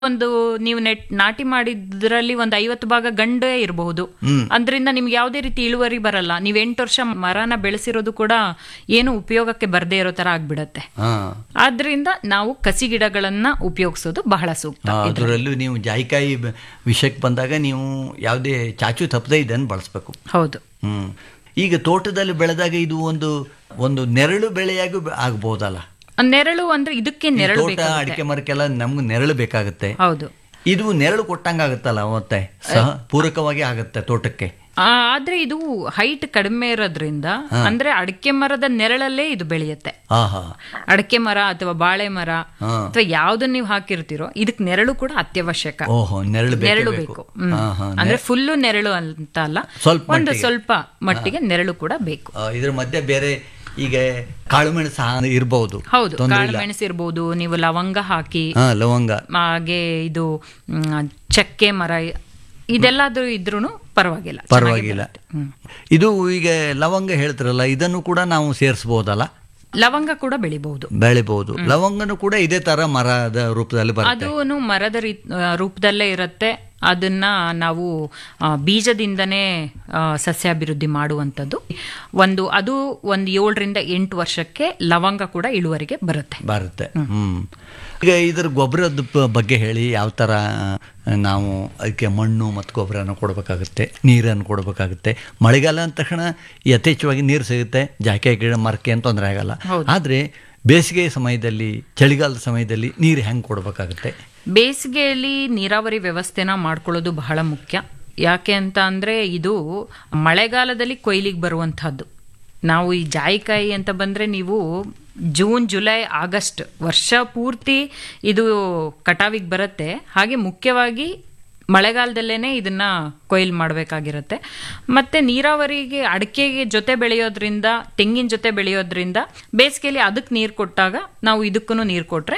ಒಂದು ನೀವು ನೆಟ್ ನಾಟಿ ಮಾಡಿದ್ರಲ್ಲಿ ಒಂದು ಐವತ್ತು ಭಾಗ ಗಂಡೇ ಇರಬಹುದು ಅದರಿಂದ ನಿಮ್ಗೆ ಯಾವುದೇ ರೀತಿ ಇಳುವರಿ ಬರಲ್ಲ ನೀವು ಎಂಟು ವರ್ಷ ಮರನ ಬೆಳೆಸಿರೋದು ಕೂಡ ಏನು ಉಪಯೋಗಕ್ಕೆ ಬರದೇ ಇರೋ ತರ ಆಗ್ಬಿಡತ್ತೆ ಹಾ ಆದ್ರಿಂದ ನಾವು ಕಸಿ ಗಿಡಗಳನ್ನ ಉಪಯೋಗಿಸೋದು ಬಹಳ ಸೂಕ್ತ ಅದರಲ್ಲೂ ನೀವು ಜಾಯಿಕಾಯಿ ಬ- ವಿಷಯಕ್ಕೆ ಬಂದಾಗ ನೀವು ಯಾವುದೇ ಚಾಚು ತಪ್ಪದೆ ಇದನ್ನು ಬಳಸಬೇಕು ಹೌದು ಹ್ಮ್ ಈಗ ತೋಟದಲ್ಲಿ ಬೆಳೆದಾಗ ಇದು ಒಂದು ಒಂದು ನೆರಳು ಬೆಳೆಯಾಗಿ ಬ- ಆಗ್ಬೋದಲ್ಲ ನೆರಳು ಅಂದ್ರೆ ಇದಕ್ಕೆ ಈ ನೆರಳು ತೋಟ ಬೇಕಾಗುತ್ತೆ ಅಡಿಕೆ ಮರಕ್ಕೆಲ್ಲ ನಮ್ಗೆ ನೆರಳು ಬೇಕಾಗುತ್ತೆ ಹೌದು ಇದು ನೆರಳು ಕೊಟ್ಟಂಗಾಗುತ್ತಲ್ಲ ಮತ್ತೆ ಸಹ ಪೂರಕವಾಗಿ ಆಗುತ್ತೆ ತೋಟಕ್ಕೆ ಆ, ಆದ್ರೆ ಇದು ಹೈಟ್ ಕಡಿಮೆ ಇರೋದ್ರಿಂದ ಅಂದ್ರೆ ಅಡಿಕೆ ಮರದ ನೆರಳಲ್ಲೇ ಇದು ಬೆಳೆಯುತ್ತೆ ಆಹಾ ಅಡಿಕೆ ಮರ ಅಥವಾ ಬಾಳೆ ಮರ ಹಾ. ಅಥವಾ ಯಾವ್ದನ್ನ ನೀವು ಹಾಕಿರ್ತೀರೋ ಇದಕ್ ನೆರಳು ಕೂಡ ಅತ್ಯವಶ್ಯಕ ಓಹೋ ನೆರಳು ಬೇಕೇ ನೆರಳು ಬೇಕು ಬೇಕು ಹ್ಮ್. ಹಾ, ಹಾ. ಅಂದ್ರೆ ಫುಲ್ಲು ನೆರಳು ಅಂತ ಅಲ್ಲ ಸ್ವಲ್ಪ ಒಂದು ಮಟ್ಟಿಗೆ. ಸ್ವಲ್ಪ ಮಟ್ಟಿಗೆ ನೆರಳು ಕೂಡ ಬೇಕು ಆ, ಇದ್ರ ಮಧ್ಯೆ ಬೇರೆ ಈಗ ಕಾಳುಮೆಣಸು ಸಹ ಇರಬಹುದು ಹೌದು ತೊಂದ್ರೆ ಕಾಳು ಇಲ್ಲ ಮೆಣಸು ಇರ್ಬೋದು ನೀವು ಲವಂಗ ಹಾಕಿ ಹಾ ಲವಂಗ ಹಾಗೆ ಇದು ಮ್, ಚಕ್ಕೆ ಮರ ಇದೆಲ್ಲಾದ್ರೂ ಇದ್ರೂ ಪರವಾಗಿಲ್ಲ ಚೆನ್ನಾಗಿ ಪರವಾಗಿಲ್ಲ ಬರುತ್ತೆ. ಹ್ಮ್. ಇದು ಈಗ ಲವಂಗ ಹೇಳ್ತಿರಲ್ಲ ಇದನ್ನು ಕೂಡ ನಾವು ಸೇರಿಸಬಹುದಲ್ಲ ಲವಂಗ ಕೂಡ ಬೆಳಿಬಹುದು ಬೆಳಿಬಹುದು ಲವಂಗನು ಕೂಡ ಇದೇ ತರ ಮರದ ರೂಪದಲ್ಲಿ ಬರುತ್ತೆ ಅದೂನು ಮರದ ರೀ- ಆ, ರೂಪದಲ್ಲೇ ಇರುತ್ತೆ ಅದನ್ನ ನಾವು ಆ, ಬೀಜದಿಂದನೇ ಆ, ಸಸ್ಯಾಭಿವೃದ್ಧಿ ಮಾಡುವಂಥದ್ದು ಒಂದು ಅದು ಒಂದು ಏಳರಿಂದ ಎಂಟು ವರ್ಷಕ್ಕೆ ಲವಂಗ ಕೂಡ ಇಳುವರಿಗೆ ಬರುತ್ತೆ ಬರುತ್ತೆ ಹ್ಮ್ ಈಗ ಇದರ ಗೊಬ್ಬರದ ಪ- ಬಗ್ಗೆ ಹೇಳಿ ಯಾವ ಥರ ನಾವು ಅದಕ್ಕೆ ಮಣ್ಣು ಮತ್ತು ಗೊಬ್ಬರನ ಕೊಡಬೇಕಾಗುತ್ತೆ ನೀರನ್ನು ಕೊಡಬೇಕಾಗುತ್ತೆ ಮಳೆಗಾಲ ಅಂದ ತಕ್ಷಣ ಯಥೇಚ್ಛವಾಗಿ ನೀರು ಸಿಗುತ್ತೆ ಜಾಕೆ ಗಿಡ ಮರಕ್ಕೆ ಅಂತ ತೊಂದರೆ ಆಗಲ್ಲ ಆದರೆ ಬೇಸಿಗೆ ಸಮಯದಲ್ಲಿ ಚಳಿಗಾಲದ ಸಮಯದಲ್ಲಿ ನೀರು ಹೆಂಗೆ ಕೊಡಬೇಕಾಗುತ್ತೆ ಬೇಸಿಗೆಯಲ್ಲಿ ನೀರಾವರಿ ವ್ಯವಸ್ಥೆನ ಮಾಡ್ಕೊಳ್ಳೋದು ಬಹಳ ಮುಖ್ಯ ಯಾಕೆ ಅಂತ ಅಂದ್ರೆ ಇದು ಮಳೆಗಾಲದಲ್ಲಿ ಕೊಯ್ಲಿಗೆ ಬರುವಂತಹದ್ದು ನಾವು ಈ ಜಾಯಿಕಾಯಿ ಅಂತ ಬಂದ್ರೆ ನೀವು ಜೂನ್ ಜುಲೈ ಆಗಸ್ಟ್ ವರ್ಷ ಪೂರ್ತಿ ಇದು ಕಟಾವಿಗೆ ಬರುತ್ತೆ ಹಾಗೆ ಮುಖ್ಯವಾಗಿ ಮಳೆಗಾಲದಲ್ಲೇನೆ ಇದನ್ನ ಕೊಯ್ಲು ಮಾಡಬೇಕಾಗಿರುತ್ತೆ ಮತ್ತೆ ನೀರಾವರಿಗೆ ಅಡಿಕೆಗೆ ಜೊತೆ ಬೆಳೆಯೋದ್ರಿಂದ ತೆಂಗಿನ ಜೊತೆ ಬೆಳೆಯೋದ್ರಿಂದ ಬೇಸಿಗೆಯಲ್ಲಿ ಅದಕ್ಕೆ ನೀರು ಕೊಟ್ಟಾಗ ನಾವು ಇದಕ್ಕೂ ನೀರು ಕೊಟ್ರೆ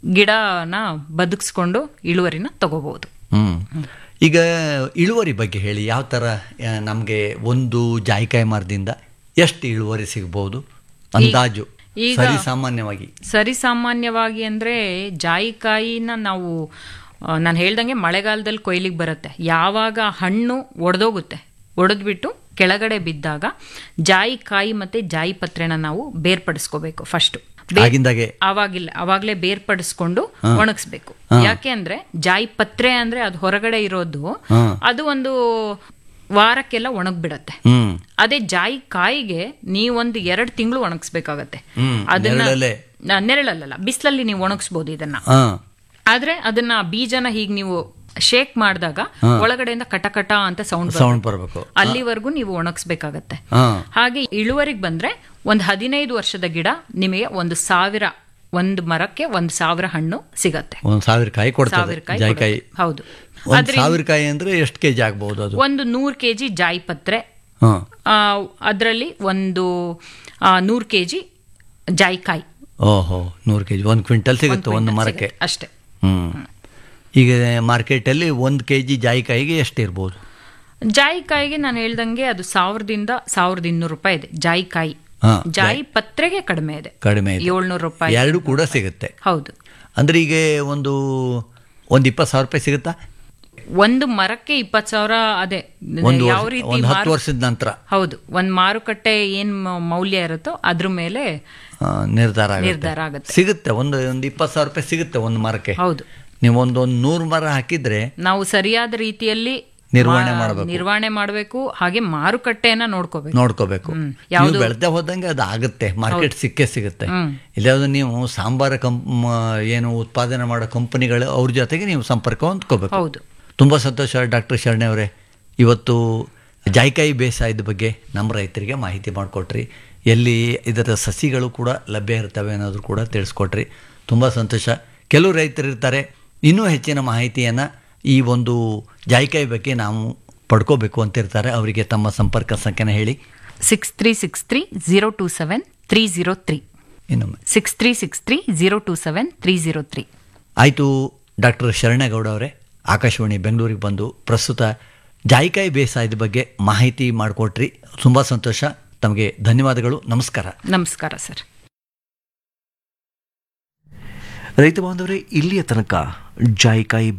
ಗಿಡನ ಬದುಕಿಸ್ಕೊಂಡು ಇಳುವರಿನ ತಗೋಬಹುದು ಹ್ಮ್ ಈಗ ಇಳುವರಿ ಬಗ್ಗೆ ಹೇಳಿ ಯಾವ ಥರ ನಮಗೆ ಒಂದು ಜಾಯಿಕಾಯಿ ಮರದಿಂದ ಎಷ್ಟು ಇಳುವರಿ ಸಿಗ್ಬೋದು ಅಂದಾಜು ಈಗ- ಸರಿ ಸಾಮಾನ್ಯವಾಗಿ ಸರಿ ಸಾಮಾನ್ಯವಾಗಿ ಅಂದ್ರೆ ಜಾಯಿಕಾಯಿನ ನಾವು ನಾನು ಹೇಳ್ದಂಗೆ ಮಳೆಗಾಲದಲ್ಲಿ ಕೊಯ್ಲಿಗೆ ಬರುತ್ತೆ ಯಾವಾಗ ಹಣ್ಣು ಒಡೆದೋಗುತ್ತೆ ಒಡೆದ್ಬಿಟ್ಟು ಕೆಳಗಡೆ ಬಿದ್ದಾಗ ಜಾಯಿಕಾಯಿ ಮತ್ತೆ ಜಾಯಿ ಪತ್ರೆನ ನಾವು ಬೇರ್ಪಡಿಸ್ಕೋಬೇಕು ಫಸ್ಟ್ ಆಗಿಂದಾಗೆ ಅವಾಗಿಲ್ಲ ಅವಾಗ್ಲೇ ಬೇರ್ಪಡಿಸ್ಕೊಂಡು ಒಣಗಿಸ್ಬೇಕು ಯಾಕೆ ಅಂದ್ರೆ ಜಾಯಿ ಪತ್ರೆ ಅಂದ್ರೆ ಅದು ಹೊರಗಡೆ ಇರೋದು ಹಾ. ಅದು ಒಂದು ವಾರಕ್ಕೆಲ್ಲ ಒಣಗ್ಬಿಡತ್ತೆ ಹ್ಮ್ ಅದೇ ಜಾಯಿ ಕಾಯಿಗೆ ನೀವೊಂದು ಎರಡು ತಿಂಗಳು ಒಣಗಿಸ್ಬೇಕಾಗತ್ತೆ ಹ್ಮ್, ಅದನ್ನ ನೆರಳಲ್ಲೇ? ನ- ನೆರಳಲ್ಲ ಬಿಸಿಲಲ್ಲಿ ನೀವು ಒಣಗಿಸ್ಬೋದು ಇದನ್ನ ಹಾ ಆದ್ರೆ ಅದನ್ನ ಬೀಜನ ಹೀಗ್ ನೀವು ಶೇಕ್ ಮಾಡಿದಾಗ ಒಳಗಡೆಯಿಂದ ಕಟಕಟ ಅಂತ ಸೌಂಡ್ ಸೌಂಡ್ ಬರಬೇಕು ಅಲ್ಲಿವರೆಗೂ ನೀವು ಒಣಗಿಸ್ಬೇಕಾಗತ್ತೆ ಹಾ ಹಾಗೆ ಇಳುವರಿಗೆ ಬಂದ್ರೆ ಒಂದು ಹದಿನೈದು ವರ್ಷದ ಗಿಡ ನಿಮಗೆ ಒಂದು ಸಾವಿರ ಒಂದು ಮರಕ್ಕೆ ಒಂದು ಸಾವಿರ ಹಣ್ಣು ಸಿಗತ್ತೆ ಒಂದ್ ಸಾವಿರ ಕಾಯಿ ಕೊಡ್ತದೆ ಸಾವಿರ ಕಾಯಿ ಜಾಯಿಕಾಯಿ ಕೊಡುತ್ತೆ. ಹೌದು ಒಂದ್ ಸಾವಿರ ಕಾಯಿ ಅಂದ್ರೆ ಎಷ್ಟು ಕೆಜಿ ಆಗ್ಬಹುದು ಅದು ಒಂದು ನೂರು ಕೆಜಿ ಜಾಯಿ ಪತ್ರೆ ಹಾ ಅದರಲ್ಲಿ ಒಂದು ನೂರು ಕೆಜಿ ಜಾಯಿಕಾಯಿ ಓಹೋ ನೂರು ಕೆಜಿ ಒಂದು ಕ್ವಿಂಟಲ್ ಸಿಗುತ್ತೆ ಒಂದು ಮರಕ್ಕೆ ಸಿಗುತ್ತೆ ಅಷ್ಟೇ ಹ್ಮ್ ಈಗ ಮಾರ್ಕೆಟಲ್ಲಿ ಒಂದು ಕೆ ಜಿ ಜಾಯಿಕಾಯಿಗೆ ಎಷ್ಟು ಇರ್ಬೋದು ಜಾಯಿಕಾಯಿಗೆ ನಾನು ಹೇಳ್ದಂಗೆ ಅದು ಸಾವಿರದಿಂದ ಸಾವಿರದ ಇನ್ನೂರು ರೂಪಾಯಿ ಇದೆ ಜಾಯಿಕಾಯಿ ಹಾ, ಜಾಯಿ ಪತ್ರೆಗೆ ಕಡಿಮೆ ಇದೆ ಕಡಿಮೆ ಇದೆ ಏಳ್ನೂರು ರೂಪಾಯಿ ಎರಡು ಕೂಡ ಸಿಗುತ್ತೆ ಹೌದು ಅಂದ್ರೆ ಈಗ ಒಂದು ಒಂದು ಇಪ್ಪತ್ತು ಸಾವಿರ ರೂಪಾಯಿ ಸಿಗುತ್ತಾ ಒಂದು ಮರಕ್ಕೆ ಇಪ್ಪತ್ತು ಸಾವಿರ ಅದೇ ಒಂದು ಯಾವ ವರ್ಷ- ರೀತಿ ಒಂದು ಹತ್ತು ಮಾರು- ವರ್ಷದ ನಂತರ ಹೌದು ಒಂದ್ ಮಾರುಕಟ್ಟೆ ಏನ್ ಮ- ಮೌಲ್ಯ ಇರುತ್ತೋ ಅದ್ರ ಮೇಲೆ ಆ, ನಿರ್ಧಾರ ಆಗುತ್ತೆ. ನಿರ್ಧಾರ ಆಗುತ್ತೆ ಸಿಗುತ್ತೆ ಒಂದು ಒಂದು ಇಪ್ಪತ್ತು ಸಾವಿರ ರೂಪಾಯಿ ಸಿಗುತ್ತೆ ಒಂದು ಮರಕ್ಕೆ ಹೌದು ನೀವು ಒಂದು ಒಂದು ನೂರು ಮರ ಹಾಕಿದ್ರೆ ನಾವು ಸರಿಯಾದ ರೀತಿಯಲ್ಲಿ ನಿರ್ವಹಣೆ ಮಾ- ಮಾಡ್ಬೇಕು. ನಿರ್ವಹಣೆ ಮಾಡಬೇಕು ಹಾಗೆ ಮಾರುಕಟ್ಟೆಯನ್ನ ನೋಡ್ಕೋಬೇಕು ನೋಡ್ಕೋಬೇಕು ಹ್ಮ್. ನೀವು ಯಾವ್ದು- ಬೆಳೆದೇ ಹೋದಂಗೆ ಅದು ಆಗುತ್ತೆ ಮಾರ್ಕೆಟ್ ಸಿಕ್ಕೇ ಸಿಗುತ್ತೆ ಹ್ಮ್. ಇಲ್ಲಾದ್ರೆ ನೀವು ಸಾಂಬಾರ ಕಂಪ್ ಏನು ಉತ್ಪಾದನೆ ಮಾಡೋ ಕಂಪನಿಗಳು ಅವ್ರ ಜೊತೆಗೆ ನೀವು ಸಂಪರ್ಕ ಹೊಂದ್ಕೋಬೇಕು ಹೌದು ತುಂಬ ಸಂತೋಷ ಡಾಕ್ಟರ್ ಶರಣೆ ಅವರೇ ಇವತ್ತು ಜಾಯಿಕಾಯಿ ಬೇಸಾಯದ ಬಗ್ಗೆ ನಮ್ಮ ರೈತರಿಗೆ ಮಾಹಿತಿ ಮಾಡಿಕೊಟ್ರಿ ಎಲ್ಲಿ ಇದರ ಸಸಿಗಳು ಕೂಡ ಲಭ್ಯ ಇರ್ತವೆ ಅನ್ನೋದು ಕೂಡ ತಿಳಿಸ್ಕೊಟ್ರಿ ತುಂಬ ಸಂತೋಷ ಕೆಲವು ರೈತರು ಇರ್ತಾರೆ ಇನ್ನೂ ಹೆಚ್ಚಿನ ಮಾಹಿತಿಯನ್ನು ಈ ಒಂದು ಜಾಯಿಕಾಯಿ ಬಗ್ಗೆ ನಾವು ಪಡ್ಕೋಬೇಕು ಅಂತಿರ್ತಾರೆ ಅವರಿಗೆ ತಮ್ಮ ಸಂಪರ್ಕ ಸಂಖ್ಯೆನ ಹೇಳಿ six three six three zero two seven three zero three ಇನ್ನೊಮ್ಮೆ six three six three zero two seven three zero three ಆಯಿತು ಡಾಕ್ಟರ್ ಶರಣೇಗೌಡ ಅವರೇ ಆಕಾಶವಾಣಿ ಬೆಂಗಳೂರಿಗೆ ಬಂದು ಪ್ರಸ್ತುತ ಜಾಯಿಕಾಯಿ ಬೇಸಾಯದ ಬಗ್ಗೆ ಮಾಹಿತಿ ಮಾಡಿಕೊಟ್ರಿ ತುಂಬ ಸಂತೋಷ ತಮಗೆ ಧನ್ಯವಾದಗಳು ನಮಸ್ಕಾರ ನಮಸ್ಕಾರ ಸರ್ ರೈತ ಬಾಂಧವರೇ ಇಲ್ಲಿಯ ತನಕ ಜಾಯಿಕಾಯಿ